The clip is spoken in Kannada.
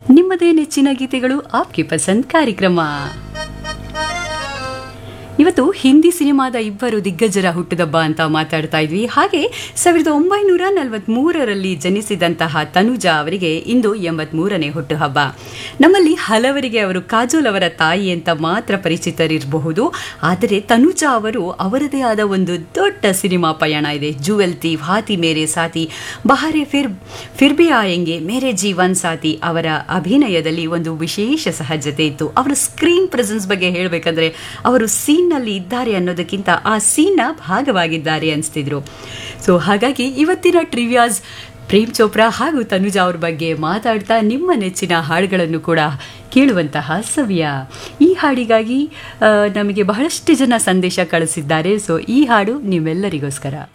ನಿಮ್ಮದೇ ನೆಚ್ಚಿನ ಗೀತೆಗಳು ಆಪ್ಗೆ ಪಸಂದ್ ಕಾರ್ಯಕ್ರಮ ಇವತ್ತು ಹಿಂದಿ ಸಿನಿಮಾದ ಇಬ್ಬರು ದಿಗ್ಗಜರ ಹುಟ್ಟುದಬ್ಬ ಅಂತ ಮಾತಾಡ್ತಾ ಇದ್ವಿ ಹಾಗೆ ಸಾವಿರದ ಒಂಬೈನೂರ ನಲವತ್ಮೂರರಲ್ಲಿ ಜನಿಸಿದಂತಹ ತನುಜಾ ಅವರಿಗೆ ಇಂದು ಎಂಬತ್ಮೂರನೇ ಹುಟ್ಟುಹಬ್ಬ ನಮ್ಮಲ್ಲಿ ಹಲವರಿಗೆ ಅವರು ಕಾಜೋಲ್ ಅವರ ತಾಯಿ ಅಂತ ಮಾತ್ರ ಪರಿಚಿತರಿರಬಹುದು ಆದರೆ ತನುಜಾ ಅವರು ಅವರದೇ ಆದ ಒಂದು ದೊಡ್ಡ ಸಿನಿಮಾ ಪಯಣ ಇದೆ ಜುವೆಲ್ ತೀವ್ ಹಾತಿ ಮೇರೆ ಸಾತಿ ಬಹಾರೆ ಫಿರ್ ಫಿರ್ಬಿ ಆಯಂಗೆ ಮೇರೆ ಜೀವನ್ ಸಾತಿ ಅವರ ಅಭಿನಯದಲ್ಲಿ ಒಂದು ವಿಶೇಷ ಸಹಜತೆ ಇತ್ತು ಅವರ ಸ್ಕ್ರೀನ್ ಪ್ರೆಸೆನ್ಸ್ ಬಗ್ಗೆ ಹೇಳಬೇಕಂದ್ರೆ ಅವರು ಸೀನ್ನಲ್ಲಿ ಇದ್ದಾರೆ ಅನ್ನೋದಕ್ಕಿಂತ ಆ ಸೀನ್ನ ಭಾಗವಾಗಿದ್ದಾರೆ ಅನಿಸ್ತಿದ್ರು ಸೊ ಹಾಗಾಗಿ ಇವತ್ತಿನ ಟ್ರಿವಿಯಾಸ್ ಪ್ರೇಮ್ ಚೋಪ್ರಾ ಹಾಗೂ ತನುಜಾ ಅವ್ರ ಬಗ್ಗೆ ಮಾತಾಡ್ತಾ ನಿಮ್ಮ ನೆಚ್ಚಿನ ಹಾಡುಗಳನ್ನು ಕೂಡ ಕೇಳುವಂತಹ ಸವ್ಯ ಈ ಹಾಡಿಗಾಗಿ ಆ, ನಮಗೆ ಬಹಳಷ್ಟು ಜನ ಸಂದೇಶ ಕಳಿಸಿದ್ದಾರೆ ಸೊ ಈ ಹಾಡು ನಿಮ್ಮೆಲ್ಲರಿಗೋಸ್ಕರ